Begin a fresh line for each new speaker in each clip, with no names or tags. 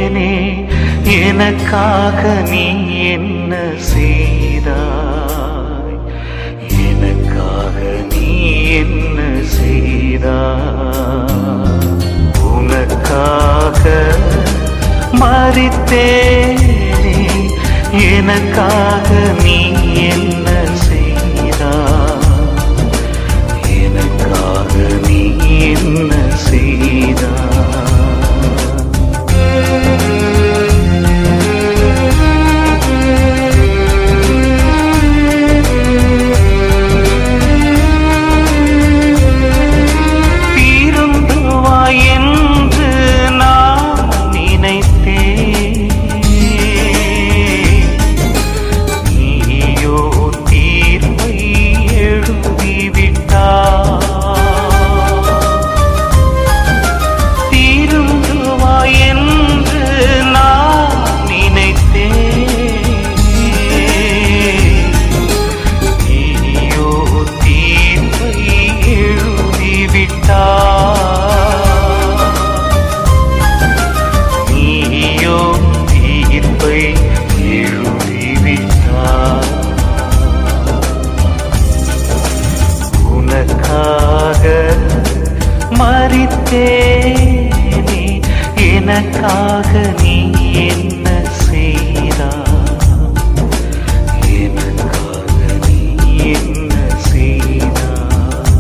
மறித்தேனே எனக்காக நீ என்ன செய்தாய் எனக்காக நீ என்ன செய்தாய் உனக்காக மறித்தேனே எனக்காக நீ என்ன செய்தாய் எனக்காக நீ என்ன செய்தாய் தீருந்துவாய் என்று நான் நினைத்தேன் நீயோ தீர்ப்பை எழுதிவிட்டாய் தீருந்துவாய் என்று நான் நினைத்தேன் நீயோ தீர்ப்பை எழுதிவிட்டாய் நீயோ தீர்ப்பை எழுதிவிட்டாய் உனக்காக மறித்தேனே எனக்காக நீ என்ன செய்தாய் எனக்காக நீ என்ன செய்தாய்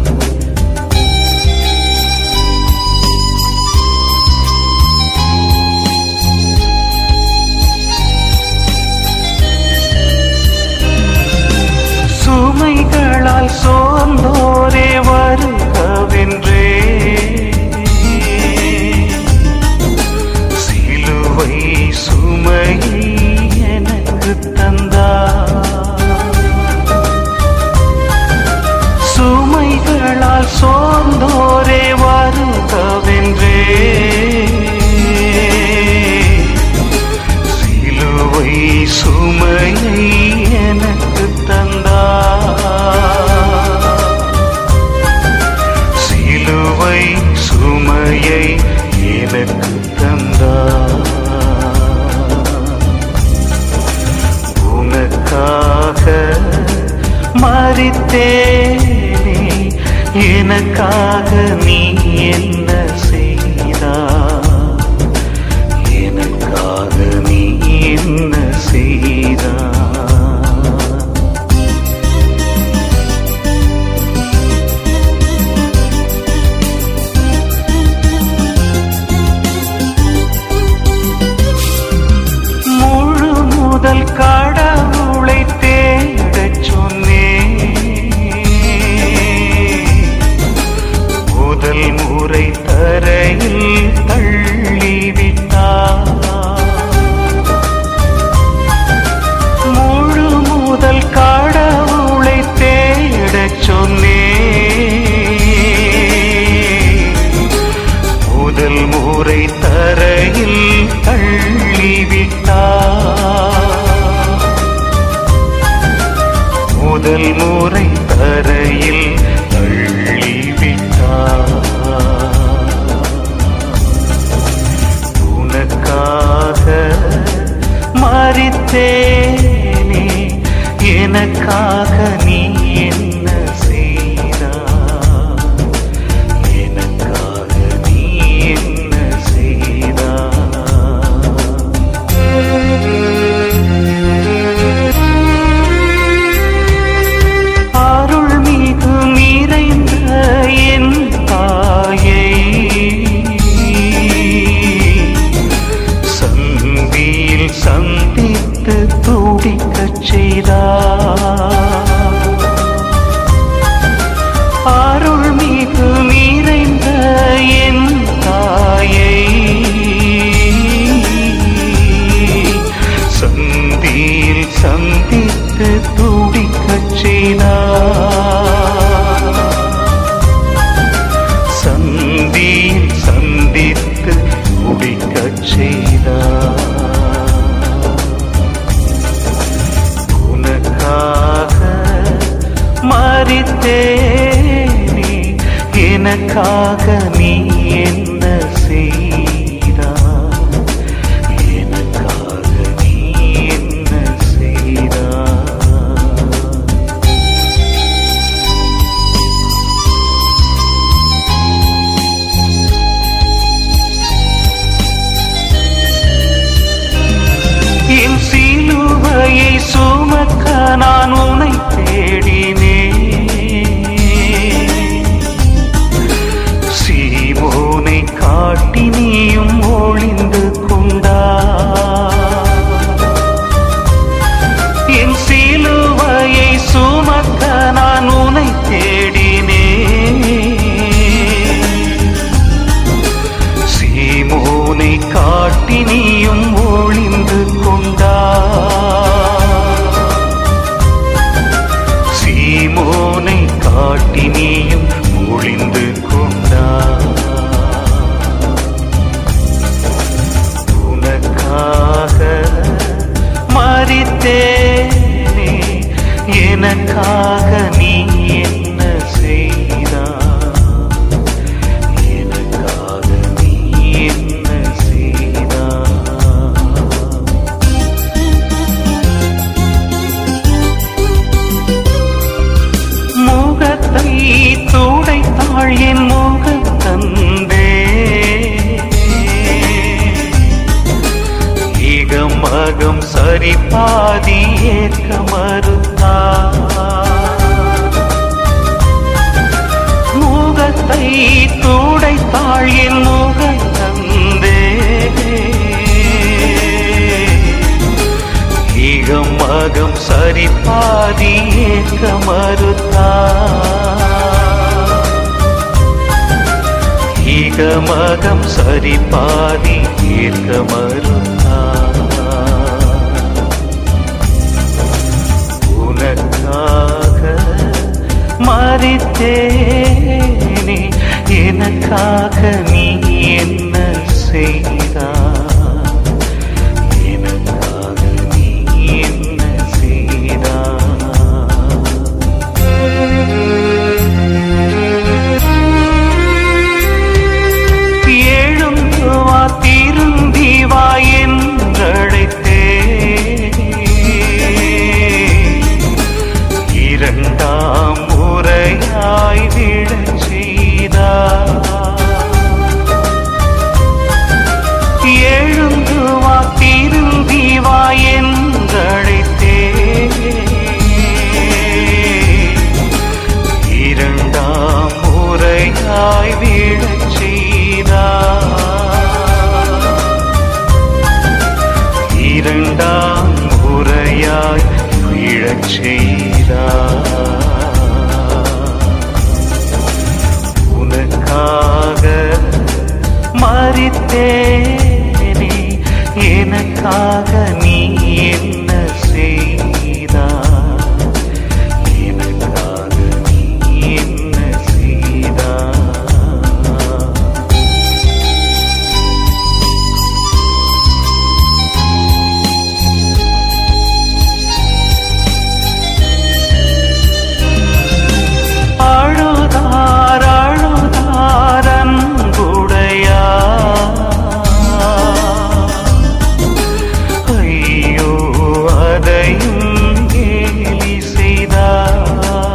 சுமைகளால் சோர்ந்தோரே வருகவென்றே சிலுவை சுமை எனக்கு தந்தார் சுமைகளால் சோர்ந்தோரே வருகவென்றே சிலுவை சுமையை எனக்கு தந்தார் சிலுவை சுமையை எனக்கு தந்தார் உனக்காக மறித்தேனே எனக்காக நீ என்ன செய்தாய் எனக்காக நீ என்ன செய்தாய் முழு முதல் கடவுளை தேடச் சொன்னேன் முதல் முறை தரையில் தள்ளிவிட்டார் முழு முதல் கடவுளை தேடச் சொன்னேன் முதல் முறை தரையில் தள்ளிவிட்டார் முதல் முறை தரையில் தள்ளிவிட்டார் உனக்காக மறித்தேனே எனக்காக நீ என்ன செய்தாய் எனக்காக நீ என்ன செய்தாய் அருள் மிகு நிறைந்த என் தாயை சந்தியில் சந்தித்து நான் உனை தேடினேன் சீமோனை காட்டி நீயும் ஒளிந்து கொண்டா என் சிலுவையை சுமக்க நான் உனை தேடினேன் சீமோனை காட்டி நீயும் ஒளிந்து கொண்டா சீமோனை காட்டி நீயும் ஒளிந்து கொண்டா உனக்காக மறித்தேனே எனக்காக நீ என்ன செய்தா எனக்காக நீ என்ன செய்தா முகத்தை துடைத்தாள் என் முகத்தந்தே இகமகம் சரி பாதி ஏற்க மறுத்தா முகத்தை துடைத்தாள் என் முகத்தந்தே இகமகம் சரி பாதி ஏற்க மறுத்தா இகமகம் சரி பாதி ஏற்க மறுத்தா உனக்காக மறித்தேனே எனக்காக நீ என்ன செய்தா எனக்காக நீ என்ன செய்தா எழுந்து வா திரும்பி வா என்றழைத்தே இரண்டாம் முறையாய் விழச் செய்தா எழுந்து வா திரும்பி வா என்றழைத்தே இரண்டாம் முறையாய் விழச் செய்தா இரண்டாம் முறையாய் விழச் செய்தா உனக்காக மறித்தேனே எனக்காக நீ என்ன செய்தா எனக்காக நீ என்ன செய்தா அழுதார் அழுதார் அன்புடையா ஐயோ அதையும் கேலி செய்தார்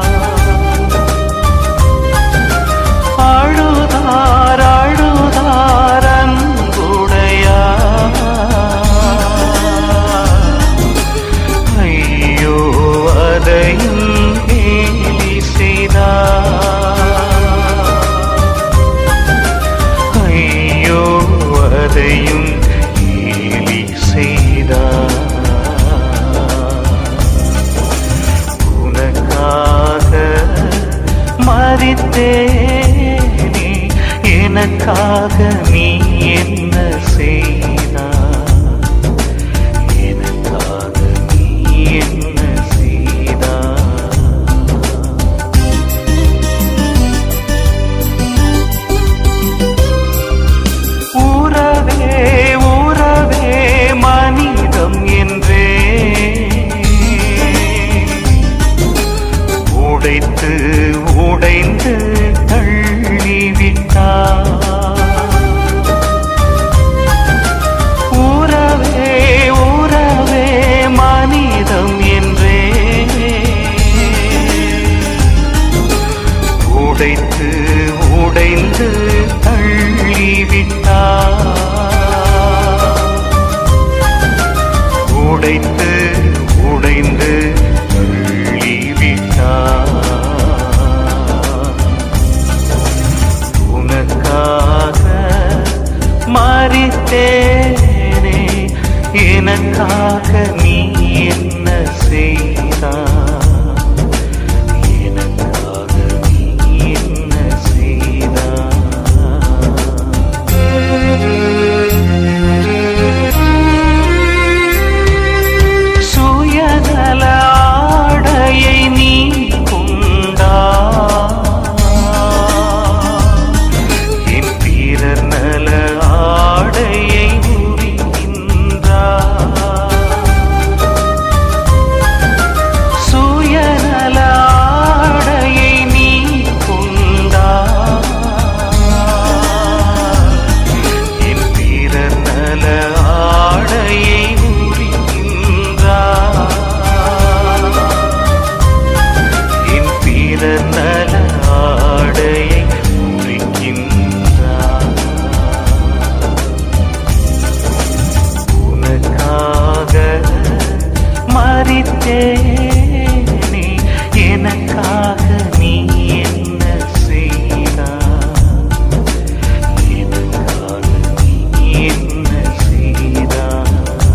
அழுதார் அழுதார் அன்புடையா ஐயோ அதையும் கேலி செய்தார் ஐயோ அதையும் கேலி செய்தார் உனக்காக மறித்தேனே எனக்காக நீ என்ன செய்தா எனக்காக நீ என்ன செய்தா உறவே உறவே மனிதம் என்றே உடைத்து உடைந்து தள்ளிவிட்டார் உறவே உறவே மனிதம் என்றே உடைத்து உடைந்து தள்ளிவிட்டார் உடைத்து உடைந்து எனக்காக நீ என்ன செய்தாய் எனக்காக நீ என்ன செய்தாய் சுயநல ஆடையை நீ கொண்டா என் பிறர் நல ஆடையை உரிகின்றாய் சுயநல ஆடையை நீ கொண்டா என் பிறர் நல ஆடையை உரிகின்றாய் என் பிறர் நல ஆடையை உரிக்கின்றாய் உனக்காக மறித்தேனே எனக்காக நீ என்ன செய்தாய் எனக்காக நீ என்ன செய்தாய்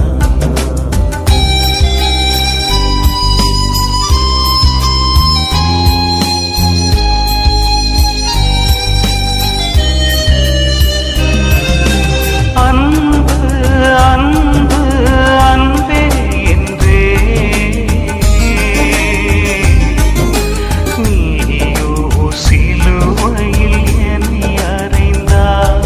அன்பு அன்பு அன்பே என்றே நீயோ சிலுவையில் என்னை அறைந்தாய்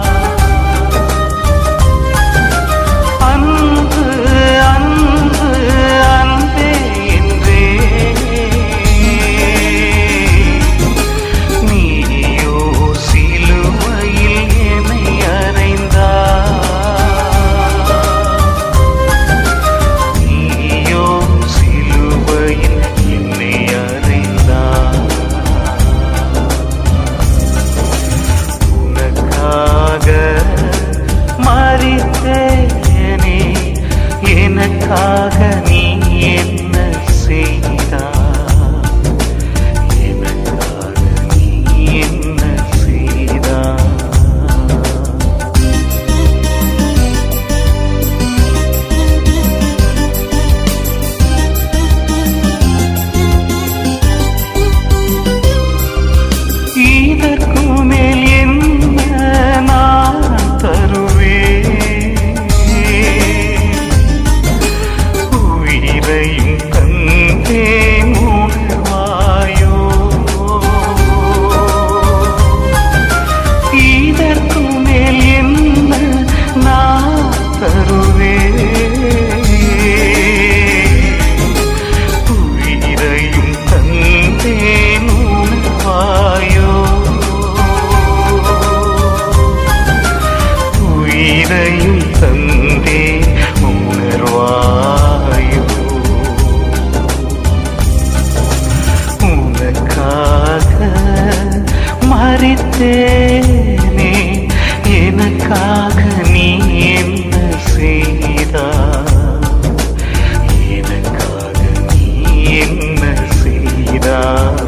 அன்பு அன்பு அன்பே என்றே நீயோ சிலுவையில் என்னை அறைந்தாய் நீயோ சிலுவையில் என்னை அறைந்தாய் உனக்காக மறித்தேனே எனக்காக நீ என்ன செய்தாய் எனக்காக நீ என்ன செய்தாய் இதற்கு மேல் என்ன நான் தருவேன் உயிரையும் தந்தேன் உணர்வாயோ இதற்கு மேல் என்ன நான் தருவேன் உயிரையும் தந்தேன் உணர்வாயோ உயிரையும் தந்தே உணர்வாயோ உனக்காக மறித்தேனே எனக்காக நீ என்ன செய்தாய் எனக்காக நீ என்ன செய்தாய்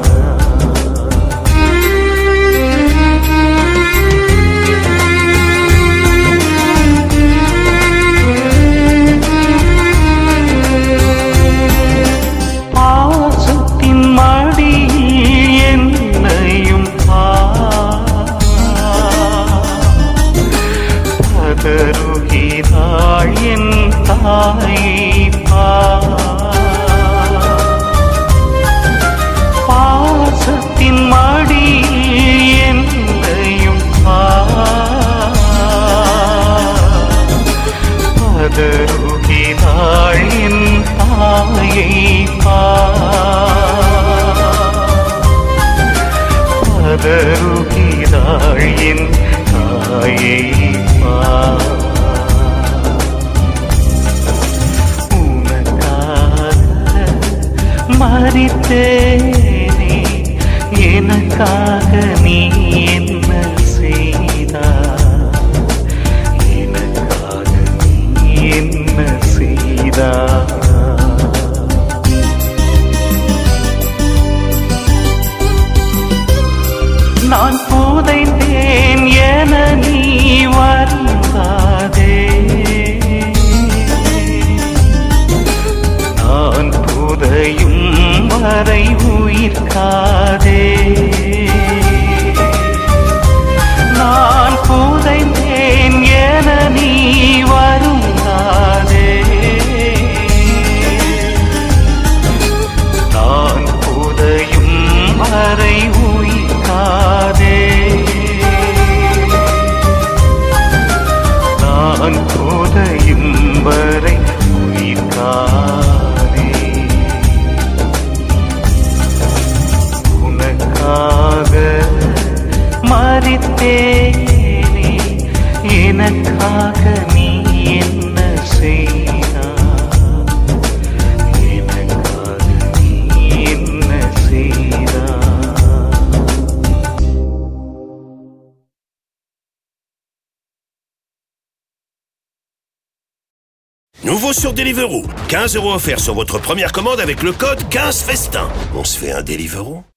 பாசத்தின் மடியில் என்னையும் பதறுகிறாள் என் தாயை பாசத்தின் மடியில் என்னையும் பதறுகிறாள் என் தாயை பதறுகிறாள் என் தாயை உனக்காக மறித்தேனே எனக்காக நீ என்ன செய்தாய் எனக்காக நீ என்ன செய்தாய் நான் புதைந்தேன் என நீ வருந்தாதே நான் புதையும் வரை உயிர்காதே உனக்காக மறித்தேனே எனக்காக நீ என்ன செய்தாய் எனக்காக நீ என்ன செய்தாய்
Nouveau sur Deliveroo. 15 euros offerts sur votre première commande avec le code 15 Festin. On se fait un Deliveroo